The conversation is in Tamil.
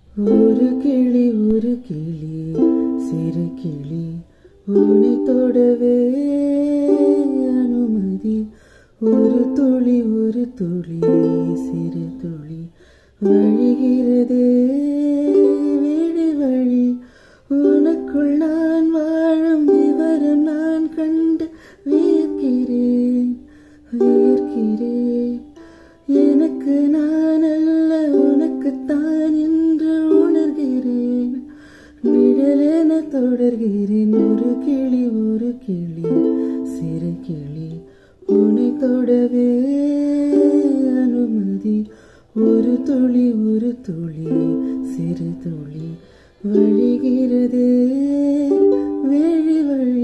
ஒரு கிளி ஒரு கிளி சிறு கிளி உன்னை தொடவே அனுமதி ஒரு துளி ஒரு துளி சிறு துளி வழிகிறதே வீடு வழி உனக்குள் நான் வாழும் விவரம் நான் கண்டு வியக்கிறேன் வியக்கிறேன் எனக்கு நான் அல்ல உனக்குத்தான் என்று உணர்கிறேன் நிழலென தொடர்கிறேன் ஒரு கிளி ஒரு கிளி சிறு கிளி உன்னை தொடவே அனுமதி ஒரு துளி ஒரு துளி சிறு துளி வழிகிறதே வெளி வழி